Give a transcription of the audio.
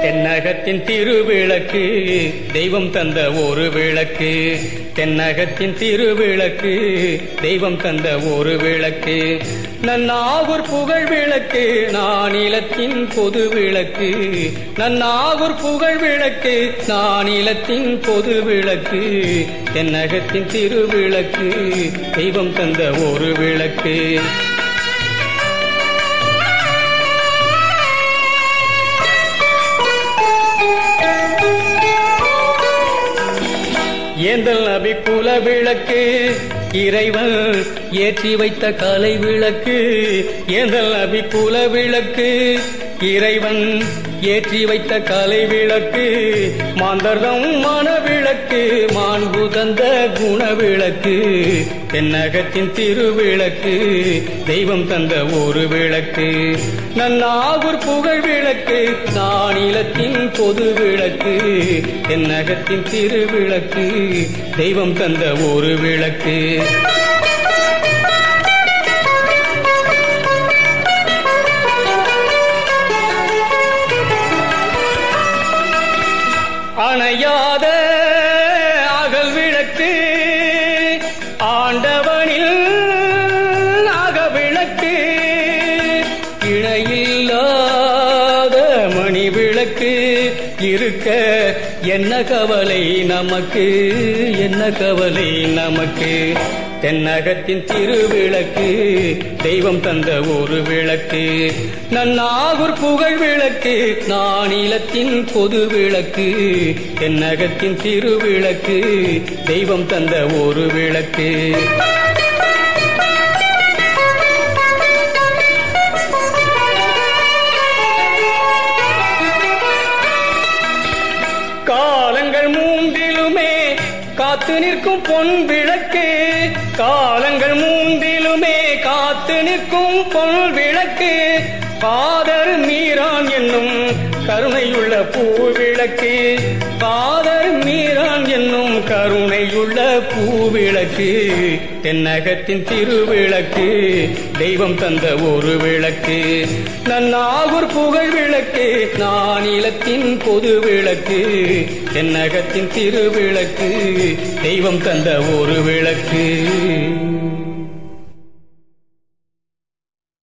தென்னகத்தின் திருவிளக்கு தெய்வம் தந்த ஒரு விளக்கு தென்னகத்தின் திருவிளக்கு தெய்வம் தந்த ஒரு விளக்கு நன்னாகூர் புகழ் விளக்கு நானிலத்தின் பொது விளக்கு நன்னாகூர் புகழ் விளக்கு நானிலத்தின் பொது விளக்கு தென்னகத்தின் திருவிளக்கு தெய்வம் தந்த ஒரு விளக்கு ஏந்தல் நபி குல விளக்கு இறைவன் ஏற்றி வைத்த கலை விளக்கு ஏந்தல் நபி குல விளக்கு இறைவன் ஏற்றி வைத்த கலை விளக்கு மாந்தர்தம் மன விளக்கு மாண்பு தந்த குண விளக்கு தென்னகத்தின் திருவிளக்கு தெய்வம் தந்த ஒரு விளக்கு நன்னாகூர் புகழ் விளக்கு நானிலத்தின் பொது விளக்கு தென்னகத்தின் திருவிளக்கு தெய்வம் தந்த ஒரு விளக்கு அணையாத அகல் விளக்கு ஆண்டவனில் அகவிளக்கு இணையில்லாத மணி விளக்கு இருக்க என்ன கவலை நமக்கு என்ன கவலை நமக்கு தென்னகத்தின் திருவிளக்கு தெய்வம் தந்த ஒரு விளக்கு நன்னாகூர் புகழ் விளக்கு நானிலத்தின் பொது விளக்கு தென்னகத்தின் திருவிளக்கு தெய்வம் தந்த ஒரு விளக்கு காலங்கள் மூன்றிலுமே காத்து நிற்கும் பொன் விளக்கு காலங்கள் மூன்றிலுமே காத்து நிற்கும் பொன் விளக்கு காதர் மீரான் என்னும் கருணையுள்ள பூவிளக்கு காதர் மீரான் என்னும் கருணையுள்ள பூவிளக்கு தென்னகத்தின் திருவிளக்கு தெய்வம் தந்த ஒரு விளக்கு நன்னாகூர் புகழ் விளக்கு நானிலத்தின் பொது விளக்கு தென்னகத்தின் திருவிளக்கு தெய்வம் தந்த ஒரு விளக்கு